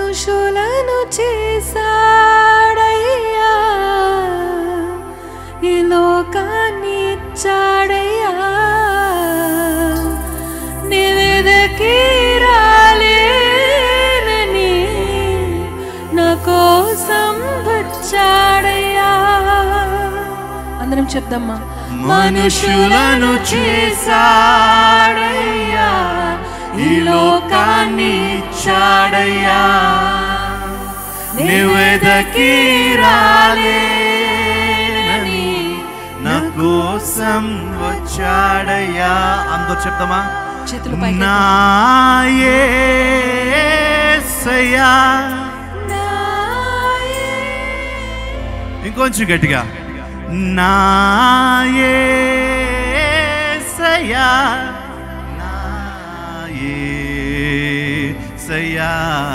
మనుషులను చేశాడయ్యా ఈ లోకాన్ని ఇచ్చాడయ్యా నివేదకి రాలేనని నా కోసం వచ్చాడయ్యా అందరం చెప్దామా మనుషులను చేశాడయ్యా ఈ లోకాన్ని ఇచ్చాడయ్యా నివేదకి రాలేనని నా కోసం వచ్చాడయ్యా అందరూ చెప్తామా చేతులు పైకి నా యేసయ్యా ఇంకొంచెం గట్టిగా నా యేసయ్యా నా యేసయ్యా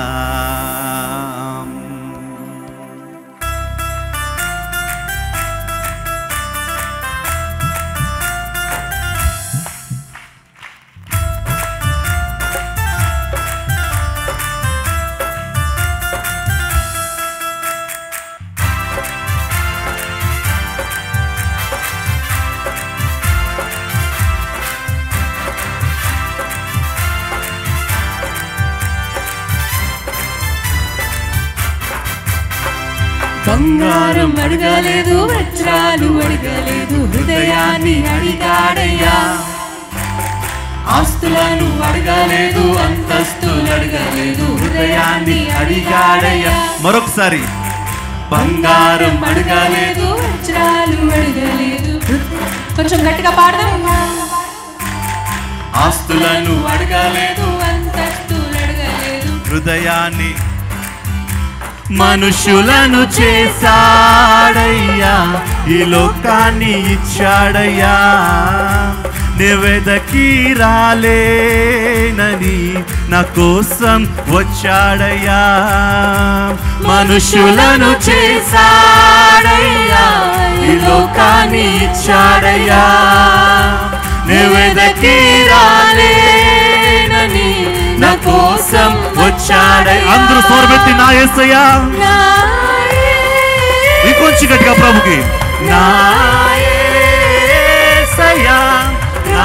బంగారం అడగలేదు వజ్రాలు అడగలేదు హృదయాన్ని అడిగాడయ్యా ఆస్తులను అడగలేదు అంతస్తులు అడగలేదు హృదయాన్ని అడిగాడయ్యా మరొకసారి బంగారం అడగలేదు వజ్రాలు అడగలేదు కొంచెం గట్టిగా పాడదాం ఆస్తులను అడగలేదు అంతస్తులు అడగలేదు హృదయాన్ని మనుషులను చేశాడయ్యా ఈ లోకాన్ని ఇచ్చాడయ్యా నివేదకి రాలేనని నా కోసం వచ్చాడయ్యా మనుషులను చేశాడయ్యా ఈ లోకాన్ని ఇచ్చాడయ్యా నివేదకి రాలేనని నా కోసం వచ్చాడయ్యా అందరూ స్వరమెత్తి నా యేసయ్యా ఇంకొంచెం గట్టిగా ప్రభుకి నా యేసయ్యా నా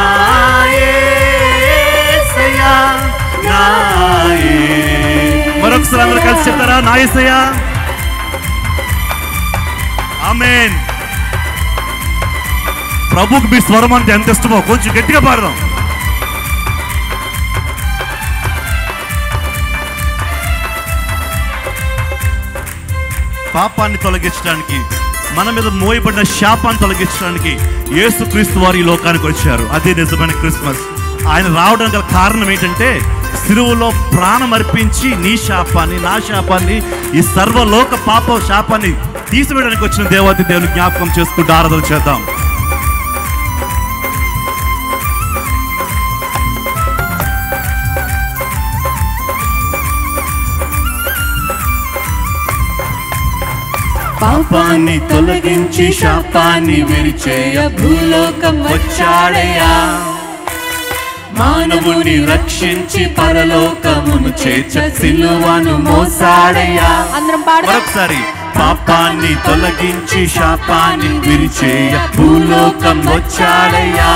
యేసయ్యా నా యే- మరొకసారి అందరూ కలిసి చెప్తారా నా యేసయ్యా ఆమేన్ ప్రభుకి మీ స్వరం అంటే ఎంత ఇష్టమో కొంచెం గట్టిగా పాడదాం పాపాన్ని తొలగించడానికి మన మీద మోయబడిన శాపాన్ని తొలగించడానికి యేసుక్రీస్తు వారు ఈ లోకానికి వచ్చారు అదే నిజమైన క్రిస్మస్ ఆయన రావడానికి గల కారణం ఏంటంటే సిలువలో ప్రాణం అర్పించి నీ శాపాన్ని నా శాపాన్ని ఈ సర్వలోక పాప శాపాన్ని తీసివేయడానికి వచ్చిన దేవాది దేవుని జ్ఞాపకం చేసుకుంటూ ఆరాధన చేద్దాం పాపాన్ని తొలగించి శాపాన్ని విరిచేయ భూలోకం వచ్చాడయ్యా మానవుని రక్షించి పరలోకమును చేర్చ సిలువను మోసాడయ్యా అందరం పాడదాం మరొకసారి పాపాన్ని తొలగించి శాపాన్ని విరిచేయ భూలోకం వచ్చాడయ్యా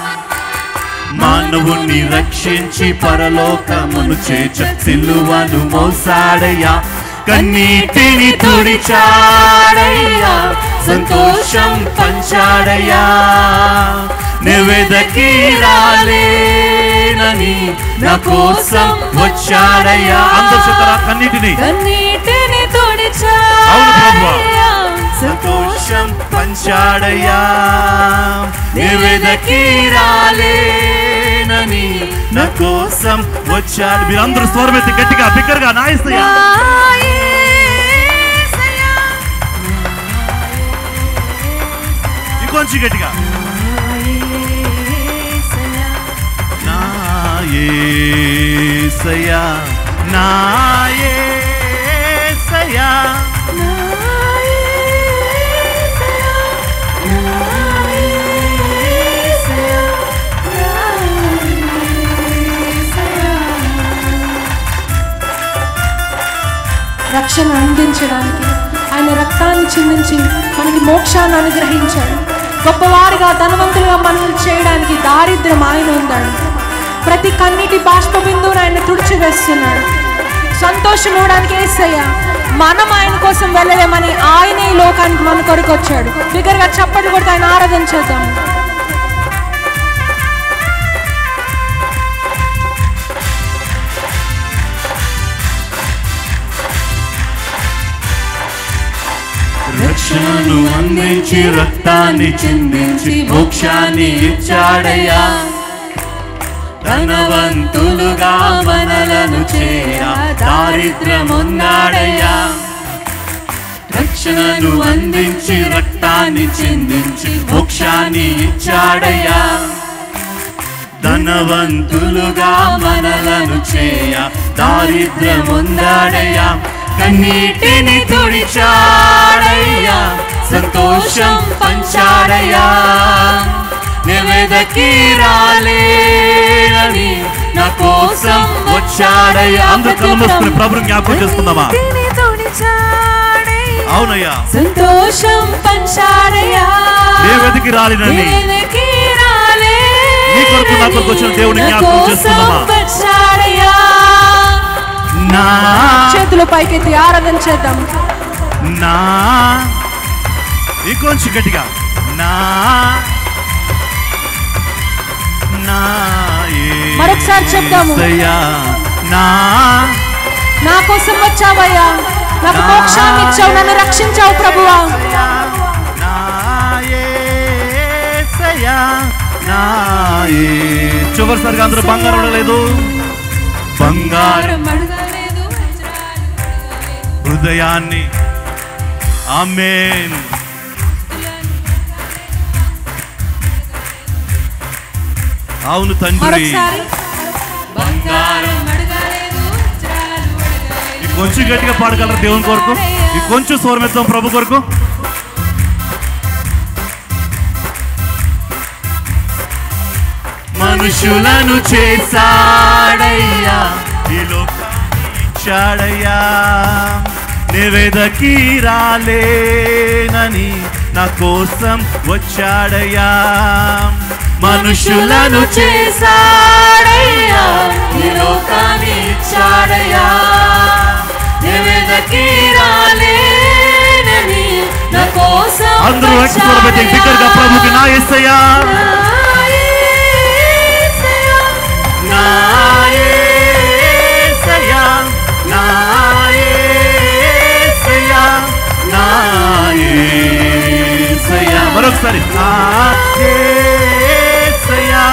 మానవుని రక్షించి పరలోకమును చేర్చ సిలువను మోసాడయ్యా కన్నీటిని తుడిచాడయ్యా సంతోషం పంచాడయ్యా నివేదకి రాలేనని నా కోసం వచ్చాడయ్యా అందరూ చెప్తారా కన్నీటిని కన్నీటిని అవును ప్రభువా. తొడిచాడయ్యా సంతోషం పంచాడయ్యా నివేదకి రాలేనని నా కోసం వచ్చాడు మీరందరూ స్వరమెత్తి గట్టిగా బిగ్గరగా నాయస్తయ్యా ఇంకొంచెం గట్టిగా నా యేసయ్యా నా యేసయ్యా రక్షణ అందించడానికి ఆయన రక్తాన్ని చిందించి మనకి మోక్షాన్ని అనుగ్రహించాడు గొప్పవారిగా ధనవంతులుగా మనల్ని చేయడానికి దారిద్ర్యం ఆయన ఉందాడు ప్రతి కన్నీటి బాష్ప బిందువును ఆయన తుడిచివేస్తున్నాడు సంతోషం ఇవ్వడానికి ఏసయ్య మనం ఆయన కోసం వెళ్ళలేమని ఆయనే ఈ లోకానికి మన కొరకు వచ్చాడు బిగ్గరగా చప్పట్లు కొడితే ఆయన ఆరాధన చేద్దాం రక్షణను అందించి రక్తాన్ని చిందించి మోక్షాన్ని ఇచ్చాడయ్యా ధనవంతులుగా మనలను చేయ దారిద్ర్యమున్నాడయ్యా రక్షణను అందించి రక్తాన్ని చిందించి మోక్షాన్ని ఇచ్చాడయ్యా ధనవంతులుగా మనలను చేయ దారిద్ర్యముందాడయ్యా కన్నీటిని తుడిచాడయ్యా సంతోషం పంచాడయ్యా నివేదకి రాలేనని నా కోసం వచ్చాడయ్యా అందరూ కళ్ళు మూసుకుని ప్రభుని జ్ఞాపకం చేసుకుందామా అవునయ్యా సంతోషం పంచాడయ్యా ఏ వెతికి రాలేనని నేనకి రాలే నీ కొరకు నా కొరకు వచ్చిన దేవుని జ్ఞాపకం నా కోసం చేసుకుందామా? వచ్చాడయ్యా. నా చేతులు పైకెత్తి ఆరాధన చేద్దాం నా ఇంకొంచెం గట్టిగా నా నా మరొకసారి చెప్దాము. యేసయ్యా, నా నా కోసం వచ్చావయ్యా నాకు మోక్షాన్ని ఇచ్చావు నన్ను రక్షించావు ప్రభువా నా యేసయ్యా, నా యే- చివరిసారిగా అందరూ బంగారం అడగలేదు బంగారం హృదయాన్ని ఆమేన్ అవును తండ్రి మరొకసారి ఈ కొంచెం గట్టిగా పాడగలరు దేవుని కొరకు ఈ కొంచెం స్వరమిద్దాం ప్రభు కొరకు మనుషులను చేశాడయ్యా ఈ లోకాన్ని ఇచ్చాడయ్యా నివేదకి రాలేనని నా కోసం వచ్చాడయ్యా మనుషులను చేశాడయ్యా ఈ లోకాన్ని ఇచ్చాడయ్యా నివేదకి రాలేనని నా కోసం అందరూ ఎక్స్ప్లోర్ బిగ్గరగా ప్రభుకి నా ఎస్సయ్యా నా యేసయ్యా, నా యేసయ్యా, నా యేసయ్యా. మరొకసారి నా యేసయ్యా,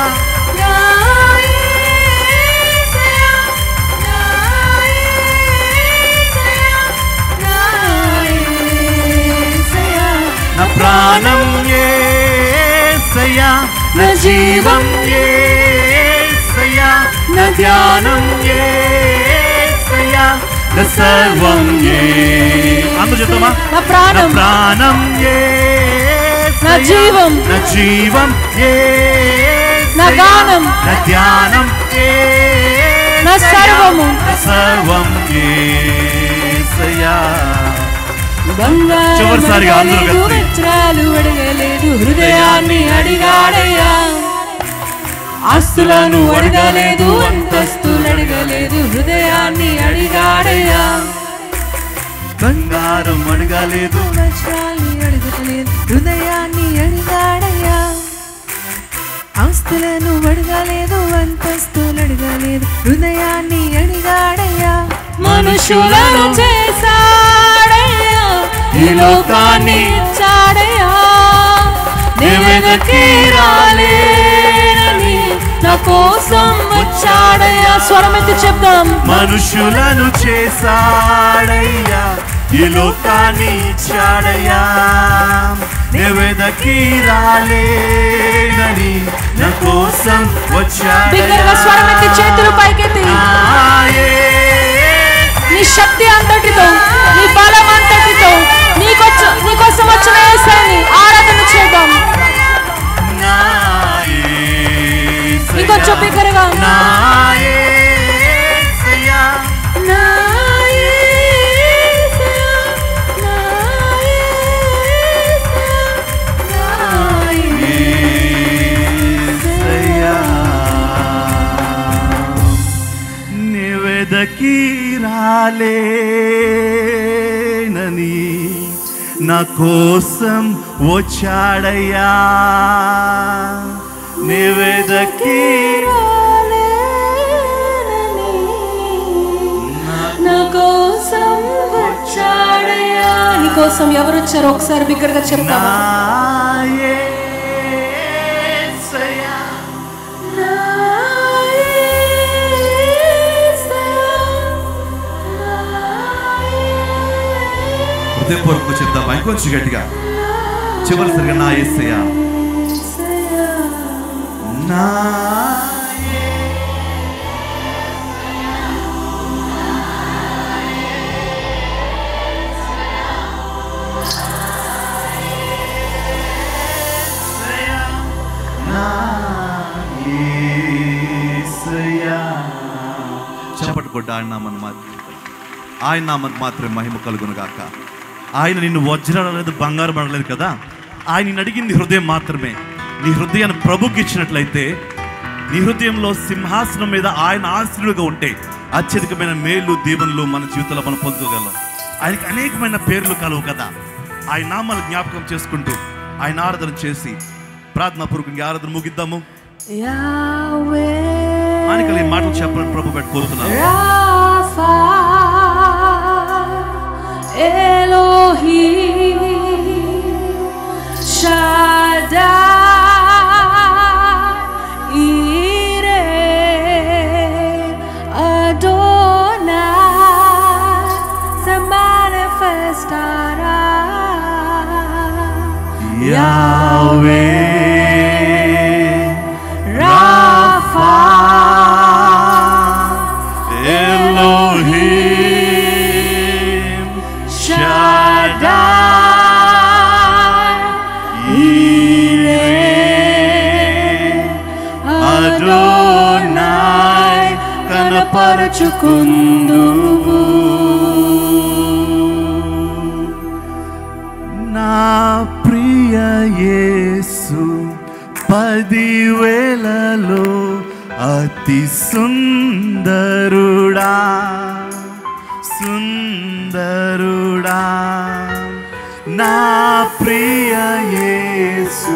నా ప్రాణం యేసయ్యా, నా జీవం యేసయ్యా, నా ధ్యానం యేసయ్యా, నా సర్వం ఏ అందరూ చెప్తామా నా నా ప్రాణం ప్రాణం యేసయ్యా, నా జీవం. నా జీవం యేసయ్యా, నా గానం. నా ధ్యానం యేసయ్యా, నా సర్వము. నా సర్వం యేసయ్యా. చివరిసారిగా అందరూ బంగారం కలిసి. వజ్రాలు అడగలేదు హృదయాన్ని అడిగాడయ్యా ఆస్తులను అడగలేదు అంతస్తులు అడగలేదు హృదయాన్ని అడిగాడయ్యా బంగారం అడగలేదు వజ్రాలు అడగలేదు హృదయాన్ని అడిగాడయ్యా ఆస్తులను అడగలేదు అంతస్తులు అడగలేదు హృదయాన్ని అడిగాడయ్యా మనుషులను చేశాడయ్యా ఈ లోకాన్ని ఇచ్చాడయ్యా దేవతకి రాలేనని నా కోసం వచ్చాడయ్యా స్వరమెత్తి చెప్దాం మనుషులను చేశాడయ్యా ఈ లోకాన్ని ఇచ్చాడయ్యా నివేదకి రాలేదని నా కోసం బిగ్గరగా స్వరమెత్తి చేతులు పైకెత్తి నీ శక్తి అంతటితో నీ బలం అంతటితో నీకొచ్చ నీకోసం వచ్చిన యేసయ్యని ఆరాధన చేద్దాం ఇంకొంచెం బిగ్గరగా. నా యేసయ్యా, నా యేసయ్యా, వెదకి రాలేనని నా కోసం వచ్చాడయ్యా నీ వెదకి నా కోసం వచ్చాడయ్యా నీ కోసం ఎవరు వచ్చారో ఒకసారి బిగ్గరగా నా చెప్తావా యేసయ్యా. హృదయపూర్వకంగా చెప్తామా ఇంకొంచెం గట్టిగా చివరిసరిగా నా ఏసయ్యా నా చప్పట్టుకుంటా ఆయన నామని మాత్రం ఆయన నామకు మాత్రమే మహిమ కలుగును గాక ఆయన నిన్ను వజ్రాలు లేదు బంగారం అనలేదు కదా ఆయన నిన్ను అడిగింది హృదయం మాత్రమే నీ హృదయాన్ని ప్రభుకి ఇచ్చినట్లయితే నీ హృదయంలో సింహాసనం మీద ఆయన ఆశ్రుడుగా ఉంటే అత్యధికమైన మేలు దీవెనలు మన జీవితంలో మనం పొందుకోగలం ఆయనకి అనేకమైన పేర్లు కలవు కదా ఆయన నామాలు జ్ఞాపకం చేసుకుంటూ ఆయన ఆరాధన చేసి ప్రార్థనా పూర్వకంగా ఆరాధన ముగిద్దాము ఆయనకి ఈ మాటలు చెప్పాలని ప్రభు పెట్టి కోరుతున్నాను Rafa Elohim Shaddai Ire Adonai se manifestará Yahweh Rafa Elohim Shaddai Yireh Adonai కనపరచుకుందువు నా ప్రియ యేసు పదివేలలో అతి సుందరుడా సుందరుడా నా ప్రియ యేసు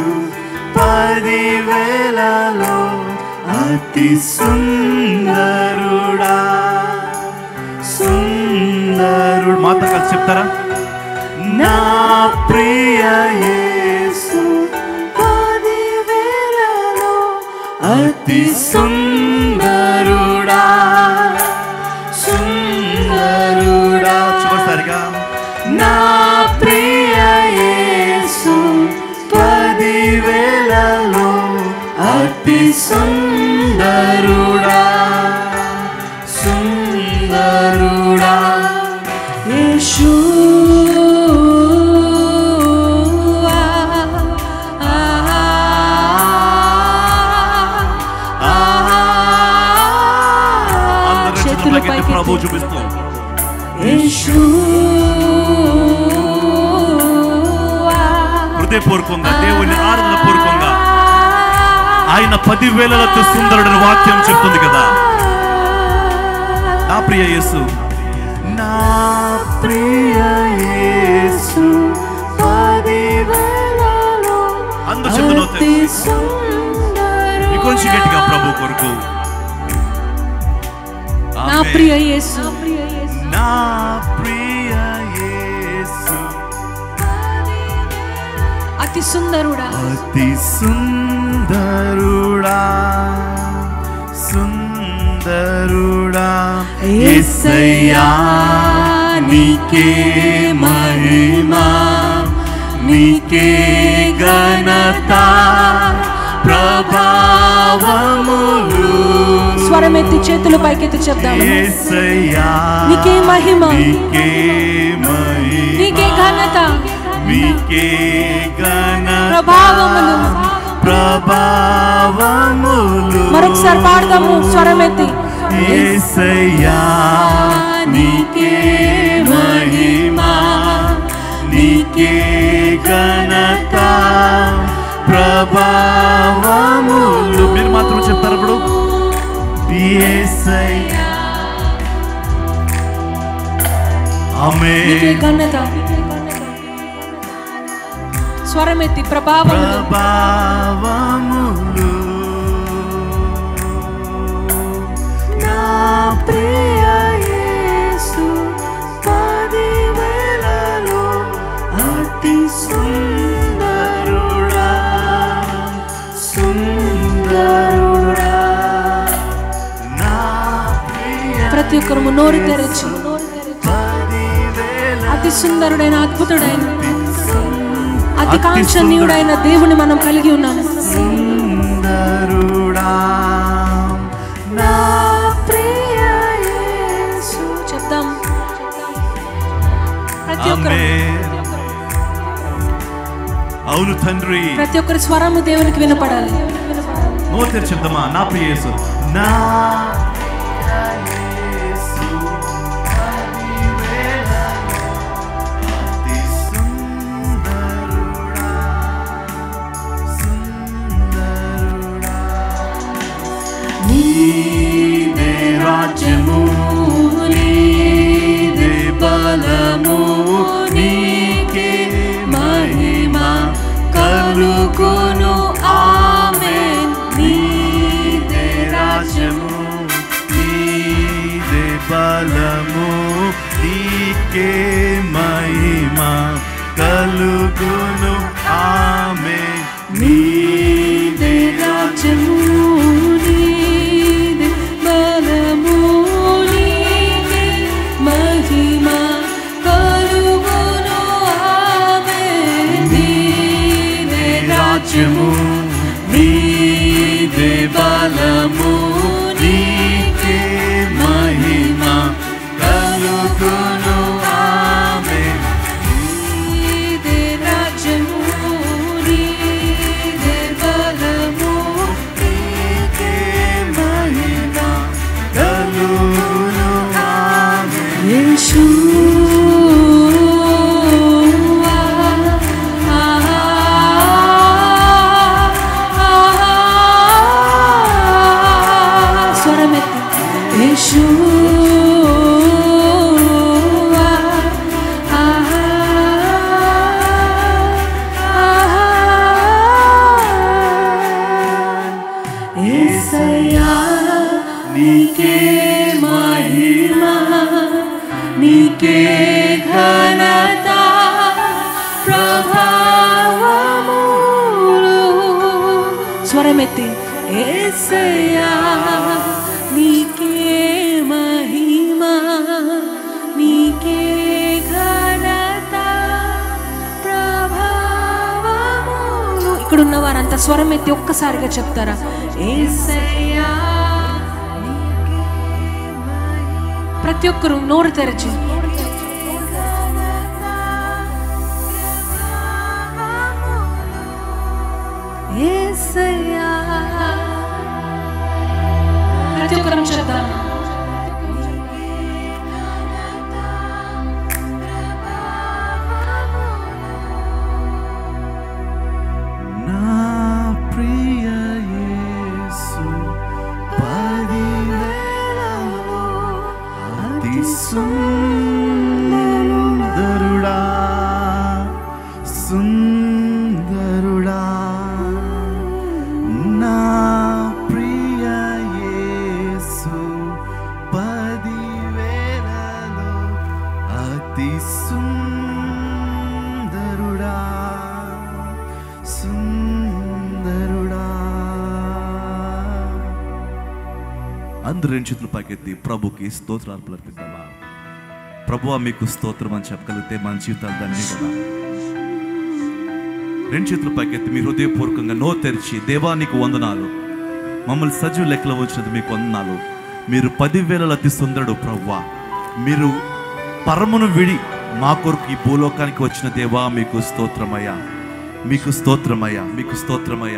పదివేలలో అతి సుందరుడా సుందరుడు మాత కలిసి చెప్తారా నా ప్రియ యేసు పదివేలలో అతి సుందరుడా సుందరుడా చివరిసారిగా నా ప్రియ యేసు పదివేలలో అతి సుందరుడా సుందరుడా Yeshua. అందరి చేతులు చేతులకి పైకి ప్రభు చూపిస్తూ హృదయపూర్వకంగా దేవుని ఆరాధన పూర్వకంగా ఆయన పదివేలతో సుందరుడని వాక్యం చెప్తుంది కదా నా ప్రియ యేసు నా ప్రియ యేసు అందరూ చెప్తున్నా ఇంకొంచెం గట్టిగా ప్రభు కొరకు నా ఆమేన్. ప్రియ యేసు నా ప్రియ యేసు అతి సుందరుడా అతి సుందరుడా సుందరుడా యేసయ్యా నీకే మహిమా నీకే ఘనత ప్రభావములు స్వరమెత్తి చేతులు పైకెత్తి చెప్దాం యేసయ్యా నీకే మహిమ నీకే మహిమ నీకే ఘనత మీకే ఘనత ప్రభావములు. ప్రభావములు మరొకసారి పాడదాము స్వరమెత్తి యేసయ్యా నీకే మహిమా నీకే ఘనత ప్రభావములు మీరు మాత్రం చెప్తారు ఇప్పుడు యేసయ్యా ఆమె నీకే ఘనత స్వరమెత్తి ప్రభావములు ప్రభావములు నా ప్రియ యేసు పదివేలలో అతి సుందరుడా సుందరుడా నా ప్రియ ప్రతి ఒక్కరు నోరు తెరచి పదివేల అతి సుందరుడైన అద్భుతుడైన అతి కాంక్షణీయుడైన దేవుని మనం కలిగి ఉన్నాము సుందరుడా నా ప్రియ యేసు చెప్తాం ప్రతి ఒక్కరు ఆమేన్. అవును తండ్రి ప్రతి ఒక్కరి స్వరము దేవునికి వినపడాలి నోరు తెరిచి చెప్దామా నా ప్రియ యేసు నా ప్రియ యేసు అతి సుందరుడా, సుందరుడా. నీదే రాజ్యము నీదే బలము నీకే మహిమ కలుగును ఆమేన్ నీదే రాజ్యము నీదే బలము నీకే మహిమ కలుగును ఆమేన్ నీదే రాజ్యము నీదే బలము నీదే మహిమ కలుగును ఆమేన్ నీదే రాజ్యము నీదే బలము నీకే మహిమ కలుగును ఆమేన్ నీదే రాజ్యము నీదే బలము నీకే మహిమ కలుగును ఆమేన్ యెషూవా స్వరమెత్తి యెషూవా యేసయ్యా నీకే మహిమ నీకే ఘనత ప్రభావములు స్వరమెత్తి యేసయ్యా నీకే మహిమ నీకే ఘనత ప్రభావములు ఇక్కడ ఉన్న వారంతా స్వరమెత్తి ఒక్కసారిగా చెప్తారా యేసయ్యా ప్రతి ఒక్కరు నోరు తెరచి యేసయ్యా. ప్రతి ఒక్కరం చెప్దాం నా ప్రియ యేసు పదివేలలో అతి సుందరుడా సుందరుడా నా ప్రియ యేసు పదివేలలో అతి సుందరుడా సుందరుడా అందరు రెండు చేతులు పైకెత్తి ప్రభుకి స్తోత్రాలు అర్పిద్దామా ప్రభువా మీకు స్తోత్రం అని చెప్పగలిగితే మన జీవితాలు ధన్యం కదా రెండు చేతులు పైకెత్తి మీ హృదయపూర్వకంగా నో తెరిచి దేవా నీకు వందనాలు మమ్మల్ని సజీవ లెక్కలో వచ్చినది మీకు వందనాలు మీరు పదివేల అతి సుందరుడు ప్రవ్వా మీరు పరమును విడి మా కొరకు ఈ భూలోకానికి వచ్చిన దేవా మీకు స్తోత్రమయ్యా మీకు స్తోత్రమయ్యా మీకు స్తోత్రమయ్యా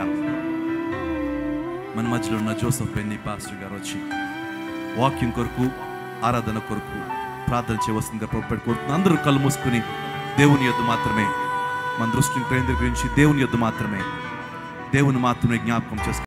మన మధ్యలో ఉన్న జోసఫ్ పెన్ని పాస్టర్ గారు వచ్చి వాక్యం కొరకు ఆరాధన కొరకు ప్రార్థన చేయవలసిందిగా పొరపాటు కోరుతున్నాను అందరూ కళ్ళు మూసుకుని దేవుని యొద్ద మాత్రమే మన దృష్టిని కేంద్రీకరించి దేవుని యొద్ద మాత్రమే దేవుని మాత్రమే జ్ఞాపకం చేసుకుంటాం